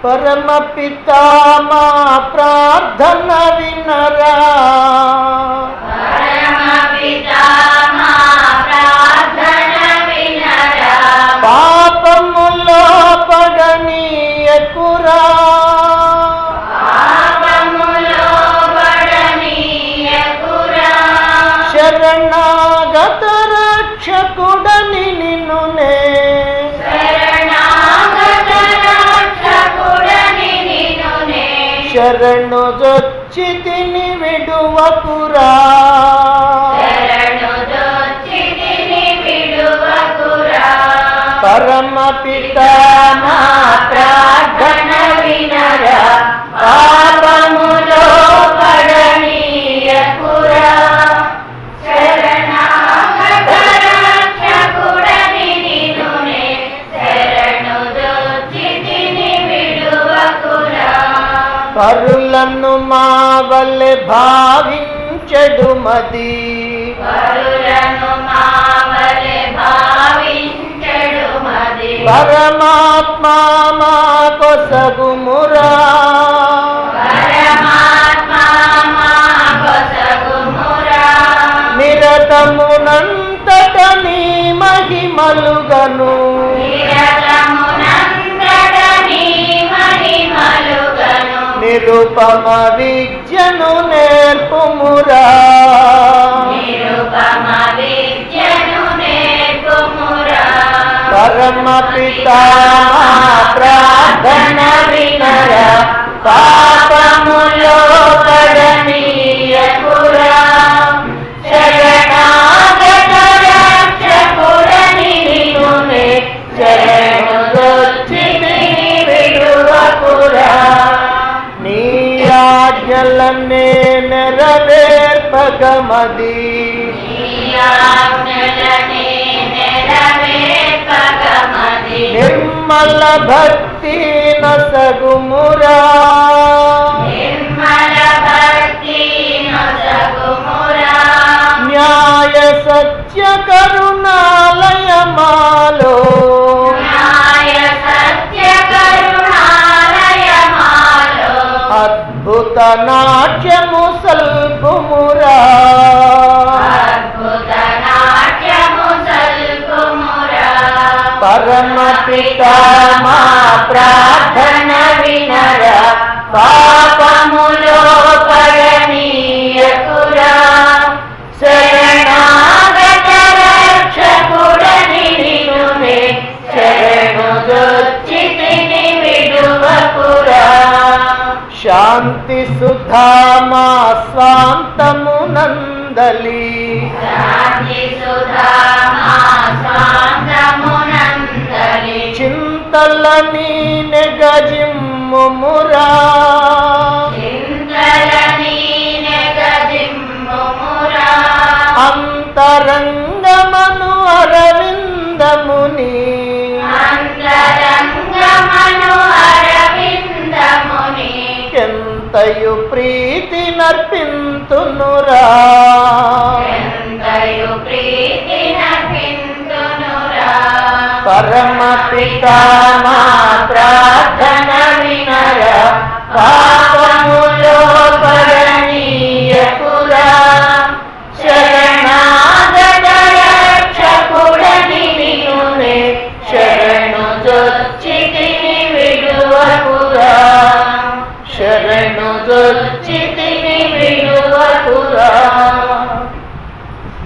పరమ పితా మా ప్రార్థన వినరా పరమపితా మా ప్రార్థన వినరా పాపములో పడనీయకురా పాపములో పడనీయకురా శరణాగత రక్షకుడని నిన్ను నే శరణాగత రక్షకుడని నిన్నునే శరణు జొచ్చి తిని విడువకురా శరణు దొచ్చితిని విడువకురా పరమ పితా మా ప్రార్థన వినరా పాపములో పడనీయకురా శరణాగత రక్షకుడని నిన్నునే శరణు దొచ్చితిని విడువకురా పరులను మా వల్లె భావించడు మది పరులను మావలె భావించడు మది పరమాత్మ మా కొసగుమురా పరమాత్మ మా కొసగుమురా నిరతమునంతట నీ మహిమలుగను నిరతమునందడ నీ మహిమలుగను నిరుపమ విద్యను నేర్పుమురా నిరుపమ విద్యను నేర్పుమురా పరమ పితా మా ప్రార్థన వినరా పాపములో పడనీయకురా శరణాగత రక్షకుడని నిన్నునే శరణుదొచ్చి తిని విడువకురా నీ ఆజ్ఞలనే నెరవేర్పగమది నీ ఆజ్ఞలనే నెరవేర్పగమది నిర్మల భక్తి నసగుమురా నిర్మల భక్తి నొసగుమురా న్యాయ సత్య కరుణాలయమాలో న్యాయ సత్య కరుణాలయమాలో అద్భుత నాట్యము సల్పుమురా అద్భుత నాట్యము సల్పుమురా పరమ పితా మా ప్రార్థన వినరా పాపములో పడనీయకురా శరణాగత రక్షకుడని నిన్నునే శరణు దొచ్చి తిని విడువకురా శాంతి సుధామా స్వాంతమునందలి శాంతి సుధా మా స్వాంతమునందలి చింతలని నెగజిమ్ముమురా చింతలని నెగజిమ్ముమురా అంతరంగమను అరవిందముని అంతరంగమను అరవిందముని ఎంతయు ప్రీతి నర్పింతునురా ఎంతయు ప్రీతి నర్పింతునురా పరమ పితా మా ప్రార్థన వినరా పాపములో పడనీయకురా శరణాగత రక్షకుడని నిన్నునే శరణు జొచ్చి తిని విడువకురా శరణు జొచ్చి